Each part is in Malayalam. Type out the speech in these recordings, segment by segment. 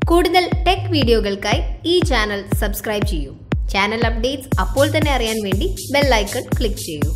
കൂടുതൽ ടെക് വീഡിയോകൾക്കായി ഈ ചാനൽ സബ്സ്ക്രൈബ് ചെയ്യൂ ചാനൽ അപ്ഡേറ്റ്സ് അപ്പോൾ തന്നെ അറിയാൻ വേണ്ടി ബെൽ ഐക്കൺ ക്ലിക്ക് ചെയ്യൂ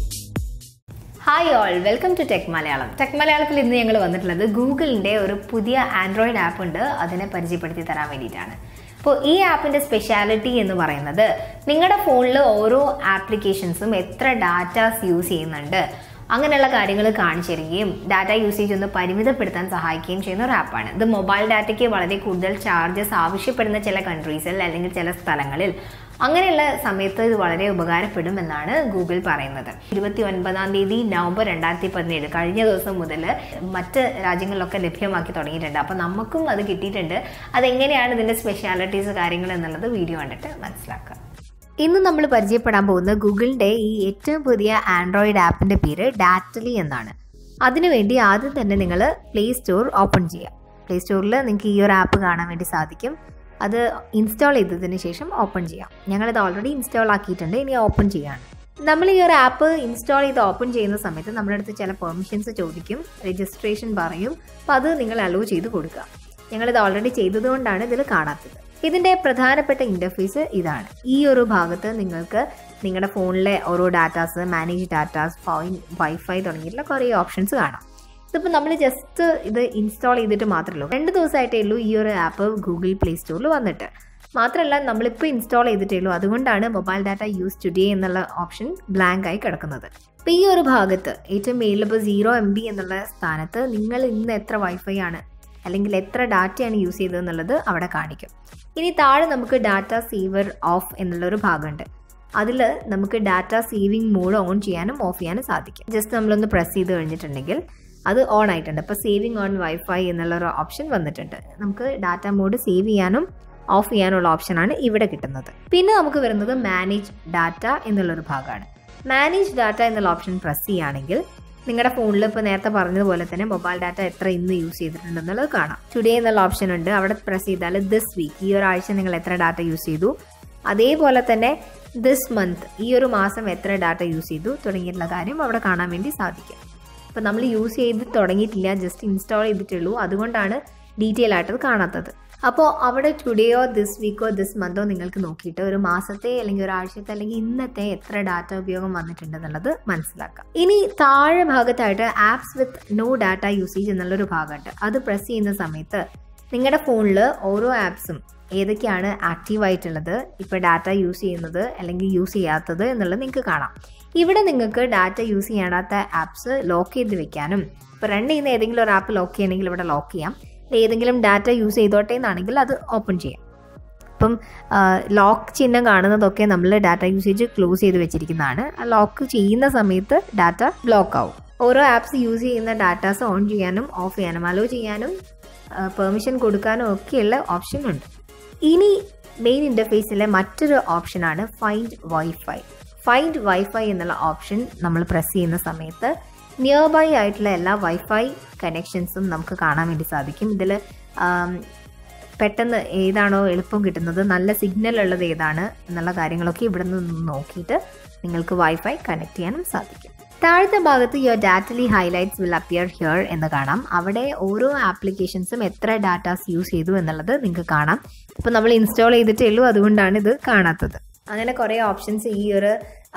hi all welcome to tech Malayalam tech മലയാളത്തിൽ ഇന്ന് ഞങ്ങൾ വന്നിട്ടുള്ളത് ഗൂഗിളിൻ്റെ ഒരു പുതിയ ആൻഡ്രോയിഡ് ആപ്പ് ഉണ്ട് അതിനെ പരിചയപ്പെടുത്തി തരാൻ വേണ്ടിയിട്ടാണ് അപ്പോൾ ഈ ആപ്പിൻ്റെ സ്പെഷ്യാലിറ്റി എന്ന് പറയുന്നത് നിങ്ങളുടെ ഫോണിൽ ഓരോ ആപ്ലിക്കേഷൻസും എത്ര ഡാറ്റാസ് യൂസ് ചെയ്യുന്നുണ്ട് അങ്ങനെയുള്ള കാര്യങ്ങൾ കാണിച്ചു തരികയും ഡാറ്റ യൂസേജ് ഒന്ന് പരിമിതപ്പെടുത്താൻ സഹായിക്കുകയും ചെയ്യുന്ന ഒരു ആപ്പാണ് ഇത് മൊബൈൽ ഡാറ്റയ്ക്ക് വളരെ കൂടുതൽ ചാർജസ് ആവശ്യപ്പെടുന്ന ചില കൺട്രീസിൽ അല്ലെങ്കിൽ ചില സ്ഥലങ്ങളിൽ അങ്ങനെയുള്ള സമയത്ത് ഇത് വളരെ ഉപകാരപ്പെടും എന്നാണ് ഗൂഗിൾ പറയുന്നത് ഇരുപത്തി ഒൻപതാം തീയതി നവംബർ രണ്ടായിരത്തി പതിനേഴ് കഴിഞ്ഞ ദിവസം മുതൽ മറ്റ് രാജ്യങ്ങളിലൊക്കെ ലഭ്യമാക്കി തുടങ്ങിയിട്ടുണ്ട് അപ്പോൾ നമുക്കും അത് കിട്ടിയിട്ടുണ്ട് അതെങ്ങനെയാണ് ഇതിൻ്റെ സ്പെഷ്യാലിറ്റീസ് കാര്യങ്ങൾ എന്നുള്ളത് വീഡിയോ കണ്ടിട്ട് മനസ്സിലാക്കുക ഇന്ന് നമ്മൾ പരിചയപ്പെടാൻ പോകുന്ന ഗൂഗിളിൻ്റെ ഈ ഏറ്റവും പുതിയ ആൻഡ്രോയിഡ് ആപ്പിൻ്റെ പേര് ഡാറ്റലി എന്നാണ് അതിനുവേണ്ടി ആദ്യം തന്നെ നിങ്ങൾ പ്ലേ സ്റ്റോർ ഓപ്പൺ ചെയ്യുക പ്ലേ സ്റ്റോറിൽ നിങ്ങൾക്ക് ഈ ഒരു ആപ്പ് കാണാൻ വേണ്ടി സാധിക്കും അത് ഇൻസ്റ്റാൾ ചെയ്തതിന് ശേഷം ഓപ്പൺ ചെയ്യാം ഞങ്ങളിത് ഓൾറെഡി ഇൻസ്റ്റാൾ ആക്കിയിട്ടുണ്ട് ഇനി ഓപ്പൺ ചെയ്യാണ് നമ്മൾ ഈ ഒരു ആപ്പ് ഇൻസ്റ്റാൾ ചെയ്ത് ഓപ്പൺ ചെയ്യുന്ന സമയത്ത് നമ്മുടെ അടുത്ത് ചില പെർമിഷൻസ് ചോദിക്കും രജിസ്ട്രേഷൻ പറയും അപ്പോൾ അത് നിങ്ങൾ അലോ ചെയ്ത് കൊടുക്കുക ഞങ്ങളിത് ഓൾറെഡി ചെയ്തതുകൊണ്ടാണ് ഇതിൽ കാണാത്തത് ഇതിൻ്റെ പ്രധാനപ്പെട്ട ഇൻ്റർഫേസ് ഇതാണ് ഈ ഒരു ഭാഗത്ത് നിങ്ങൾക്ക് നിങ്ങളുടെ ഫോണിലെ ഓരോ datas manage datas fine wifi തുടങ്ങിയിട്ടുള്ള കുറേ ഓപ്ഷൻസ് കാണാം ഇതിപ്പോൾ നമ്മൾ ജസ്റ്റ് ഇത് ഇൻസ്റ്റാൾ ചെയ്തിട്ട് മാത്രമേ ഉള്ളൂ രണ്ട് ദിവസമായിട്ടേ ഉള്ളൂ ഈ ഒരു ആപ്പ് ഗൂഗിൾ പ്ലേ സ്റ്റോറിൽ വന്നിട്ട് മാത്രമല്ല നമ്മളിപ്പോൾ ഇൻസ്റ്റാൾ ചെയ്തിട്ടേ ഉള്ളൂ അതുകൊണ്ടാണ് മൊബൈൽ ഡാറ്റ യൂസ് ടുഡേ എന്നുള്ള ഓപ്ഷൻ ബ്ലാങ്ക് ആയി കിടക്കുന്നത് അപ്പോൾ ഈ ഒരു ഭാഗത്ത് ഏറ്റവും മേളിൽ ഇപ്പോൾ സീറോ എം ബി എന്നുള്ള സ്ഥാനത്ത് നിങ്ങൾ ഇന്ന് എത്ര വൈഫൈ ആണ് അല്ലെങ്കിൽ എത്ര ഡാറ്റയാണ് യൂസ് ചെയ്തതെന്നുള്ളത് അവിടെ കാണിക്കും ഇനി താഴെ നമുക്ക് ഡാറ്റ സേവർ ഓഫ് എന്നുള്ളൊരു ഭാഗമുണ്ട് അതിൽ നമുക്ക് ഡാറ്റ സേവിങ് മോഡ് ഓൺ ചെയ്യാനും ഓഫ് ചെയ്യാനും സാധിക്കും ജസ്റ്റ് നമ്മളൊന്ന് പ്രസ് ചെയ്ത് കഴിഞ്ഞിട്ടുണ്ടെങ്കിൽ അത് ഓൺ ആയിട്ടുണ്ട് അപ്പോൾ സേവിങ് ഓൺ വൈഫൈ എന്നുള്ളൊരു ഓപ്ഷൻ വന്നിട്ടുണ്ട് നമുക്ക് ഡാറ്റ മോഡ് സേവ് ചെയ്യാനും ഓഫ് ചെയ്യാനുള്ള ഓപ്ഷനാണ് ഇവിടെ കിട്ടുന്നത് പിന്നെ നമുക്ക് വരുന്നത് മാനേജ് ഡാറ്റ എന്നുള്ളൊരു ഭാഗമാണ് മാനേജ് ഡാറ്റ എന്നുള്ള ഓപ്ഷൻ പ്രസ് ചെയ്യുകയാണെങ്കിൽ നിങ്ങളുടെ ഫോണിൽ ഇപ്പോൾ നേരത്തെ പറഞ്ഞതുപോലെ തന്നെ മൊബൈൽ ഡാറ്റ എത്ര ഇന്ന് യൂസ് ചെയ്തിട്ടുണ്ടെന്നുള്ളത് കാണാം ടുഡേ എന്നുള്ള ഓപ്ഷൻ ഉണ്ട് അവിടെ പ്രസ് ചെയ്താൽ ദിസ് വീക്ക് ഈ ഒരാഴ്ച നിങ്ങൾ എത്ര ഡാറ്റ യൂസ് ചെയ്തു അതേപോലെ തന്നെ ദിസ് മന്ത് ഈ ഒരു മാസം എത്ര ഡാറ്റ യൂസ് ചെയ്തു തുടങ്ങിയിട്ടുള്ള കാര്യം അവിടെ കാണാൻ വേണ്ടി സാധിക്കും അപ്പോൾ നമ്മൾ യൂസ് ചെയ്ത് തുടങ്ങിയിട്ടില്ല ജസ്റ്റ് ഇൻസ്റ്റാൾ ചെയ്തിട്ടുള്ളൂ അതുകൊണ്ടാണ് ഡീറ്റെയിൽ ആയിട്ട് അത് കാണാത്തത് അപ്പോൾ അവിടെ ടുഡേയോ ദിസ് വീക്കോ ദിസ് മന്തോ നിങ്ങൾക്ക് നോക്കിയിട്ട് ഒരു മാസത്തെ അല്ലെങ്കിൽ ഒരാഴ്ചത്തെ അല്ലെങ്കിൽ ഇന്നത്തെ എത്ര ഡാറ്റ ഉപയോഗം വന്നിട്ടുണ്ടെന്നുള്ളത് മനസ്സിലാക്കാം ഇനി താഴെ ഭാഗത്തായിട്ട് apps with no data usage എന്നുള്ളൊരു ഭാഗമുണ്ട് അത് പ്രസ് ചെയ്യുന്ന സമയത്ത് നിങ്ങളുടെ ഫോണിൽ ഓരോ ആപ്സും ഏതൊക്കെയാണ് ആക്റ്റീവ് ആയിട്ടുള്ളത് ഇപ്പോൾ ഡാറ്റ യൂസ് ചെയ്യുന്നത് അല്ലെങ്കിൽ യൂസ് ചെയ്യാത്തത് എന്നുള്ളത് നിങ്ങൾക്ക് കാണാം ഇവിടെ നിങ്ങൾക്ക് ഡാറ്റ യൂസ് ചെയ്യാത്ത ആപ്സ് ലോക്ക് ചെയ്ത് വെക്കാനും ഇപ്പോൾ റൺ ചെയ്യുന്ന ഏതെങ്കിലും ഒരു ആപ്പ് ലോക്ക് ചെയ്യണമെങ്കിൽ ഇവിടെ ലോക്ക് ചെയ്യാം ഏതെങ്കിലും ഡാറ്റ യൂസ് ചെയ്തോട്ടെ എന്നാണെങ്കിൽ അത് ഓപ്പൺ ചെയ്യാം ഇപ്പം ലോക്ക് ചിഹ്നം കാണുന്നതൊക്കെ നമ്മൾ ഡാറ്റ യൂസേജ് ക്ലോസ് ചെയ്ത് വെച്ചിരിക്കുന്നതാണ് ആ ലോക്ക് ചെയ്യുന്ന സമയത്ത് ഡാറ്റ ബ്ലോക്ക് ആവും ഓരോ ആപ്സ് യൂസ് ചെയ്യുന്ന ഡാറ്റാസ് ഓൺ ചെയ്യാനും ഓഫ് ചെയ്യാനും അലോ ചെയ്യാനും പെർമിഷൻ കൊടുക്കാനും ഒക്കെയുള്ള ഓപ്ഷൻ ഉണ്ട് ഇനി മെയിൻ ഇൻ്റർഫേസിലെ മറ്റൊരു ഓപ്ഷനാണ് ഫൈൻഡ് വൈഫൈ ഫൈൻഡ് വൈഫൈ എന്നുള്ള ഓപ്ഷൻ നമ്മൾ പ്രസ് ചെയ്യുന്ന സമയത്ത് നിയർ ബൈ ആയിട്ടുള്ള എല്ലാ വൈഫൈ കണക്ഷൻസും നമുക്ക് കാണാൻ വേണ്ടി സാധിക്കും ഇതിൽ പെട്ടെന്ന് ഏതാണോ എളുപ്പം കിട്ടുന്നത് നല്ല സിഗ്നൽ ഉള്ളത് ഏതാണ് എന്നുള്ള കാര്യങ്ങളൊക്കെ ഇവിടെ നിന്ന് നോക്കിയിട്ട് നിങ്ങൾക്ക് വൈഫൈ കണക്ട് ചെയ്യാനും സാധിക്കും താഴത്തെ ഭാഗത്ത് your Datally highlights will appear here എന്ന് കാണാം അവിടെ ഓരോ ആപ്ലിക്കേഷൻസും എത്ര ഡാറ്റാസ് യൂസ് ചെയ്തു എന്നുള്ളത് നിങ്ങൾക്ക് കാണാം ഇപ്പോൾ നമ്മൾ ഇൻസ്റ്റാൾ ചെയ്തിട്ടേ ഉള്ളൂ അതുകൊണ്ടാണ് ഇത് കാണാത്തത് അങ്ങനെ കുറേ ഓപ്ഷൻസ് ഈ ഒരു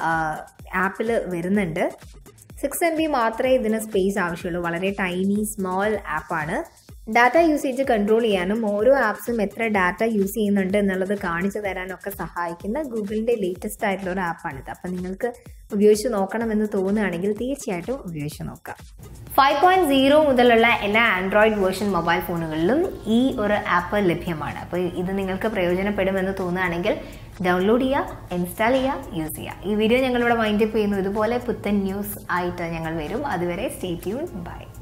ആപ്പിൽ വരുന്നുണ്ട് സിക്സ് എം ബി മാത്രമേ ഇതിന് സ്പേസ് ആവശ്യമുള്ളൂ വളരെ ടൈനി സ്മോൾ ആപ്പാണ് ഡാറ്റ യൂസേജ് കൺട്രോൾ ചെയ്യാനും ഓരോ ആപ്സും എത്ര ഡാറ്റ യൂസ് ചെയ്യുന്നുണ്ട് എന്നുള്ളത് കാണിച്ചു തരാനൊക്കെ സഹായിക്കുന്ന ഗൂഗിളിൻ്റെ ലേറ്റസ്റ്റ് ആയിട്ടുള്ള ഒരു ആപ്പാണിത് അപ്പം നിങ്ങൾക്ക് ഉപയോഗിച്ച് നോക്കണമെന്ന് തോന്നുകയാണെങ്കിൽ തീർച്ചയായിട്ടും ഉപയോഗിച്ച് നോക്കാം ഫൈവ് പോയിൻറ്റ് സീറോ മുതലുള്ള എല്ലാ ആൻഡ്രോയിഡ് വേർഷൻ മൊബൈൽ ഫോണുകളിലും ഈ ഒരു ആപ്പ് ലഭ്യമാണ് അപ്പോൾ ഇത് നിങ്ങൾക്ക് പ്രയോജനപ്പെടുമെന്ന് തോന്നുകയാണെങ്കിൽ ഡൗൺലോഡ് ചെയ്യുക ഇൻസ്റ്റാൾ ചെയ്യുക യൂസ് ചെയ്യുക ഈ വീഡിയോ ഞങ്ങളിവിടെ വൈൻഡപ്പ് ചെയ്യുന്നു ഇതുപോലെ പുത്തൻ ന്യൂസ് ആയിട്ട് ഞങ്ങൾ വരും അതുവരെ സ്റ്റേ ട്യൂൺ ബൈ